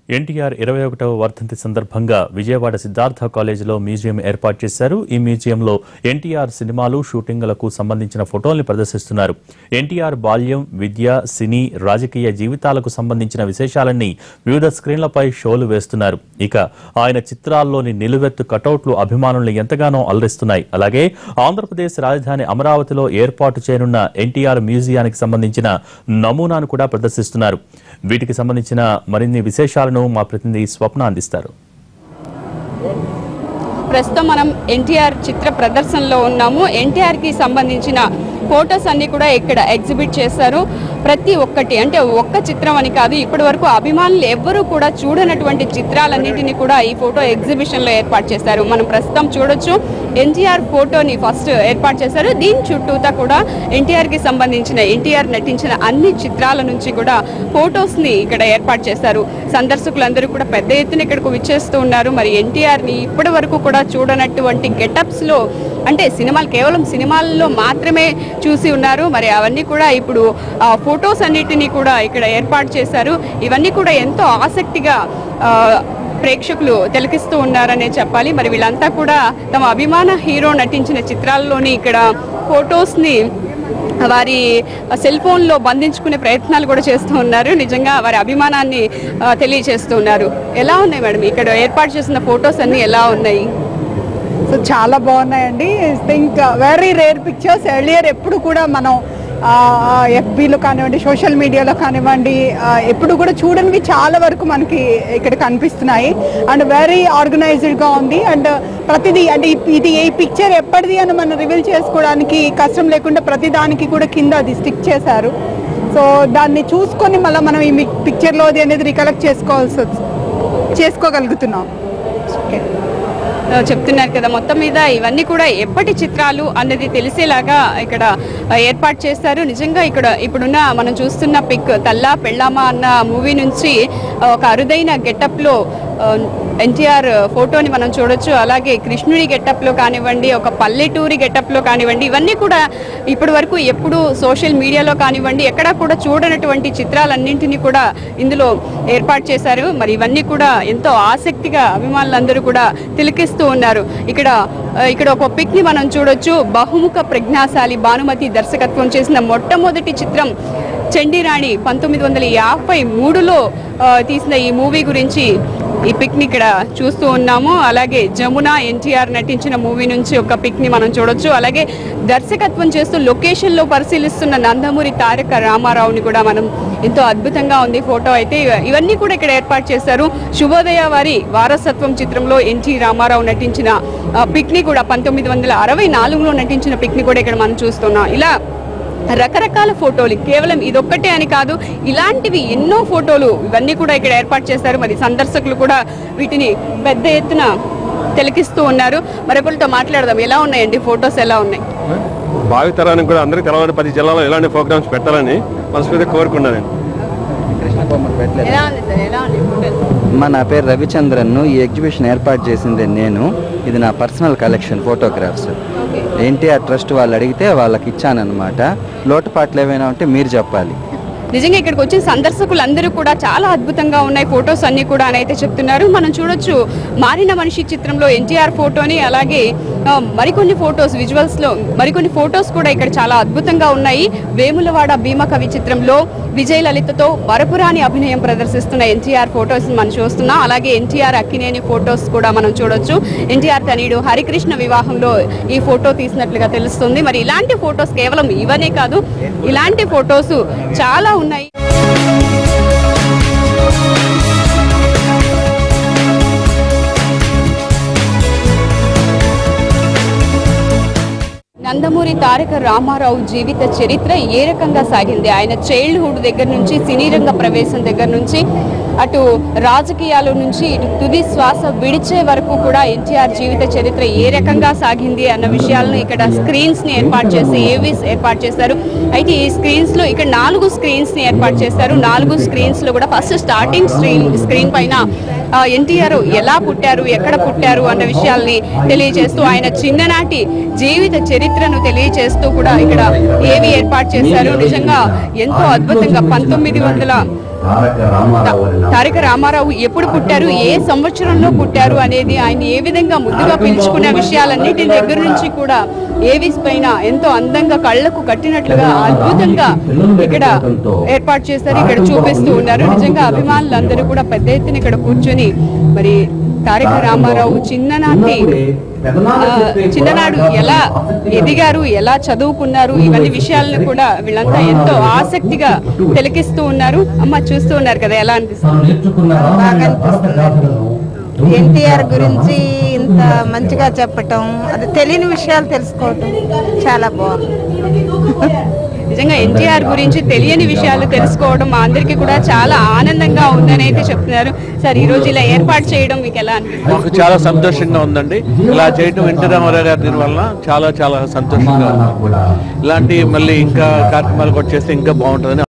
ఎన్టీఆర్ ఇరవై ఒకటవ వర్ధంతి సందర్భంగా విజయవాడ సిద్ధార్థ కాలేజీలో మ్యూజియం ఏర్పాటు చేశారు ఈ మ్యూజియంలో ఎన్టీఆర్ సినిమాలు షూటింగులకు సంబంధించిన ఫోటోల్ని ప్రదర్శిస్తున్నారు ఎన్టీఆర్ బాల్యం విద్య సినీ రాజకీయ జీవితాలకు సంబంధించిన విశేషాలన్నీ వివిధ స్క్రీన్లపై షోలు వేస్తున్నారు ఇక ఆయన చిత్రాల్లోని నిలువెత్తు కటౌట్లు అభిమానుల్ని ఎంతగానో అలరిస్తున్నాయి అలాగే ఆంధ్రప్రదేశ్ రాజధాని అమరావతిలో ఏర్పాటు చేయనున్న ఎన్టీఆర్ మ్యూజియానికి సంబంధించిన నమూనాను కూడా ప్రదర్శిస్తున్నారు వీటికి సంబంధించిన మరిన్ని విశేషాలను మా ప్రతినిధి స్వప్న అందిస్తారు ప్రస్తుతం మనం ఎన్టీఆర్ చిత్ర ప్రదర్శనలో ఉన్నాము ఎన్టీఆర్ కి సంబంధించిన ఫొటోస్ అన్ని కూడా ఇక్కడ ఎగ్జిబిట్ చేశారు ప్రతి ఒక్కటి అంటే ఒక్క చిత్రం అని కాదు ఇప్పటి వరకు అభిమానులు ఎవ్వరూ కూడా చూడనటువంటి చిత్రాలన్నింటినీ కూడా ఈ ఫోటో ఎగ్జిబిషన్ లో ఏర్పాటు చేశారు మనం ప్రస్తుతం చూడొచ్చు ఎన్టీఆర్ ఫోటోని ఫస్ట్ ఏర్పాటు చేశారు దీని చుట్టూతా కూడా ఎన్టీఆర్ కి సంబంధించిన ఎన్టీఆర్ నటించిన అన్ని చిత్రాల నుంచి కూడా ఫొటోస్ ని ఇక్కడ ఏర్పాటు చేశారు సందర్శకులందరూ కూడా పెద్ద ఎత్తున ఇక్కడకు విచ్చేస్తూ ఉన్నారు మరి ఎన్టీఆర్ ని ఇప్పటి వరకు కూడా చూడనటువంటి గెటప్స్ లో అంటే సినిమాలు కేవలం సినిమాల్లో మాత్రమే చూసి ఉన్నారు మరి అవన్నీ కూడా ఇప్పుడు ఆ ఫొటోస్ అన్నిటినీ కూడా ఇక్కడ ఏర్పాటు చేశారు ఇవన్నీ కూడా ఎంతో ఆసక్తిగా ఆ, ప్రేక్షకులు తిలకిస్తూ ఉన్నారనే చెప్పాలి మరి వీళ్ళంతా కూడా తమ అభిమాన హీరో నటించిన చిత్రాల్లోని ఇక్కడ ఫొటోస్ని వారి సెల్ ఫోన్లో బంధించుకునే ప్రయత్నాలు కూడా చేస్తూ ఉన్నారు నిజంగా వారి అభిమానాన్ని ఆ, తెలియజేస్తూ ఉన్నారు ఎలా ఉన్నాయి మేడం ఇక్కడ ఏర్పాటు చేసిన ఫొటోస్ అన్ని ఎలా ఉన్నాయి సో చాలా బాగున్నాయండి think very rare pictures earlier ఎప్పుడు కూడా మనం ఎఫ్బీలో కానివ్వండి సోషల్ మీడియాలో కానివ్వండి ఆ, ఎప్పుడు కూడా చూడనివి చాలా వరకు మనకి ఇక్కడ కనిపిస్తున్నాయి అండ్ వెరీ ఆర్గనైజ్డ్గా ఉంది అండ్ ప్రతిదీ అంటే ఇప్- ఇది ఈ పిక్చర్ ఎప్పటిది అని మనం రివీల్ చేసుకోవడానికి కష్టం లేకుండా ప్రతి దానికి కూడా కింద అది స్టిక్ చేశారు సో దాన్ని చూసుకొని మళ్ళీ మనం ఈ పిక్చర్లోది అనేది రికలెక్ట్ చేసుకోవాల్సి వచ్- చేసుకోగలుగుతున్నాం ఓకే ఆ, చెప్తున్నారు కదా మొత్తం మీద ఇవన్నీ కూడా ఎప్పటి చిత్రాలు అన్నది తెలిసేలాగా ఇక్కడ ఆ, ఏర్పాటు చేస్తారు నిజంగా ఇక్కడ ఇప్పుడున్న మనం చూస్తున్న పిక్ తల్లా పెళ్ళామా అన్న మూవీ నుంచి ఆ, ఒక అరుదైన గెటప్లో ఎన్టీఆర్ ఫోటోని మనం చూడొచ్చు అలాగే కృష్ణుడి గెటప్లో కానివ్వండి ఒక పల్లెటూరి గెటప్లో కానివ్వండి ఇవన్నీ కూడా ఇప్పటి వరకు ఎప్పుడు సోషల్ మీడియాలో కానివ్వండి ఎక్కడా కూడా చూడనటువంటి చిత్రాలన్నింటినీ కూడా ఇందులో ఏర్పాటు చేశారు మరి ఇవన్నీ కూడా ఎంతో ఆసక్తిగా అభిమానులందరూ కూడా తిలకిస్తూ ఉన్నారు ఇక్కడ ఆ, ఇక్కడ ఒక పిక్ ని మనం చూడొచ్చు బహుముఖ ప్రజ్ఞాశాలి భానుమతి దర్శకత్వం చేసిన మొట్టమొదటి చిత్రం చండీరాణి పంతొమ్మిది వందల యాభై మూడులో ఆ, తీసిన ఈ మూవీ గురించి ఈ పిక్ ని ఇక్కడ చూస్తూ ఉన్నాము అలాగే జమున ఎన్టీఆర్ నటించిన మూవీ నుంచి ఒక పిక్ ని మనం చూడొచ్చు అలాగే దర్శకత్వం చేస్తూ లొకేషన్ లో పరిశీలిస్తున్న నందమూరి తారక రామారావుని కూడా మనం ఎంతో అద్భుతంగా ఉంది ఫోటో అయితే ఇవ- ఇవన్నీ కూడా ఇక్కడ ఏర్పాటు చేశారు శుభోదయ వారి వారసత్వం చిత్రంలో ఎన్టీ రామారావు నటించిన ఆ, పిక్ ని కూడా పంతొమ్మిది వందల అరవై నాలుగులో నటించిన పిక్ ని కూడా ఇక్కడ మనం చూస్తున్నాం ఇలా రకరకాల ఫోటోలు కేవలం ఇదొక్కటే అని కాదు ఇలాంటివి ఎన్నో ఫోటోలు ఇవన్నీ కూడా ఇక్కడ ఏర్పాటు చేశారు మరి సందర్శకులు కూడా వీటిని పెద్ద ఎత్తున తిలకిస్తూ ఉన్నారు మరొకరితో మాట్లాడదాం ఎలా ఉన్నాయండి ఫొటోస్ ఎలా ఉన్నాయి భావితరానికి కూడా అందరికీ తెలవాలని ప్రతి జిల్లాలో ఇలాంటి ప్రోగ్రామ్స్ పెట్టాలని మనస్ఫూర్తిగా కోరుకున్నాను కృష్ణ బొమ్మలు పెట్టలేదు ఎలా ఉంది సార్ ఎలా ఉన్నాయి ఫోటోలు మా నా పేరు రవిచంద్రన్ ఈ ఎగ్జిబిషన్ ఏర్పాటు చేసింది నేను ఇది నా personal collection photographs okay NTR trust వాళ్ళు అడిగితే వాళ్ళకి ఇచ్చానన్నమాట లోటుపాట్లు ఏమైనా ఉంటే మీరు చెప్పాలి నిజంగా ఇక్కడికి వచ్చిన సందర్శకులందరూ కూడా చాలా అద్భుతంగా ఉన్నాయి ఫొటోస్ అన్ని కూడా అని అయితే చెప్తున్నారు మనం చూడొచ్చు మారిన మనిషి చిత్రంలో ఎన్టీఆర్ ఫోటోని అలాగే ఆ, మరికొన్ని ఫొటోస్ విజువల్స్ లో మరికొన్ని ఫొటోస్ కూడా ఇక్కడ చాలా అద్భుతంగా ఉన్నాయి వేములవాడ భీమ కవి చిత్రంలో విజయ్ లలితతో వరపురాని అభినయం ప్రదర్శిస్తున్న ఎన్టీఆర్ ఫొటోస్ మనం చూస్తున్నాం అలాగే ఎన్టీఆర్ అక్కినేని ఫొటోస్ కూడా మనం చూడొచ్చు ఎన్టీఆర్ తనయుడు హరికృష్ణ వివాహంలో ఈ ఫోటో తీసినట్లుగా తెలుస్తుంది మరి ఇలాంటి ఫొటోస్ కేవలం ఇవనే కాదు ఇలాంటి ఫొటోస్ చాలా ఉన్నాయి నందమూరి తారక రామారావు జీవిత చరిత్ర ఏ రకంగా సాగింది ఆయన చైల్డ్హుడ్ దగ్గర నుంచి సినీ రంగ ప్రవేశం దగ్గర నుంచి అటు రాజకీయాల నుంచి ఇటు తుది శ్వాస విడిచే వరకు కూడా ఎన్టీఆర్ జీవిత చరిత్ర ఏ రకంగా సాగింది అన్న విషయాలను ఇక్కడ స్క్రీన్స్ ని ఏర్పాటు చేసి ఏవీస్ ఏర్పాటు చేశారు అయితే ఈ స్క్రీన్స్ లో ఇక్కడ నాలుగు స్క్రీన్స్ ని ఏర్పాటు చేశారు నాలుగు స్క్రీన్స్ లో కూడా ఫస్ట్ స్టార్టింగ్ స్క్రీన్ స్క్రీన్ పైన ఎన్టీఆర్ ఎలా పుట్టారు ఎక్కడ పుట్టారు అన్న విషయాల్ని తెలియజేస్తూ ఆయన చిన్ననాటి జీవిత చరిత్రను తెలియజేస్తూ కూడా ఇక్కడ ఏవి ఏర్పాటు చేశారు నిజంగా ఎంతో అద్భుతంగా పంతొమ్మిది వందల తారక రామారావు ఎప్పుడు పుట్టారు ఏ సంవత్సరంలో పుట్టారు అనేది ఆయన ఏ విధంగా ముందుగా పిలుచుకున్న విషయాలన్నిటి దగ్గర నుంచి కూడా ఏవిస్ పైన ఎంతో అందంగా కళ్ళకు కట్టినట్లుగా అద్భుతంగా ఇక్కడ ఏర్పాటు చేశారు ఇక్కడ చూపిస్తూ ఉన్నారు నిజంగా అభిమానులందరూ కూడా పెద్ద ఎత్తున ఇక్కడ కూర్చొని మరి తారక రామారావు చిన్ననాటి ఆ, చిన్ననాడు ఎలా ఎదిగారు ఎలా చదువుకున్నారు ఇవన్నీ విషయాలను కూడా వీళ్ళంతా ఎంతో ఆసక్తిగా తిలకిస్తూ ఉన్నారు అమ్మ చూస్తూ ఉన్నారు కదా ఎలా అనిపిస్తుంది బాగా అనిపిస్తుంది ఎన్టీఆర్ గురించి ఇంత మంచిగా చెప్పటం అది తెలియని విషయాలు తెలుసుకోవటం చాలా బాగుంది నిజంగా ఎన్టీఆర్ గురించి తెలియని విషయాలు తెలుసుకోవడం మా అందరికీ కూడా చాలా ఆనందంగా ఉందని అయితే చెప్తున్నారు సార్ ఈ రోజు ఇలా ఏర్పాటు చేయడం మీకు ఎలా అనిపిస్తుంది మాకు చాలా సంతోషంగా ఉందండి ఇలా చేయటం ఎన్టీ రామారావు గారి దీని వల్ల చాలా చాలా సంతోషంగా ఉంది ఇలాంటి మళ్ళీ ఇంకా కార్యక్రమాలు కూడా చేస్తే ఇంకా బాగుంటుందని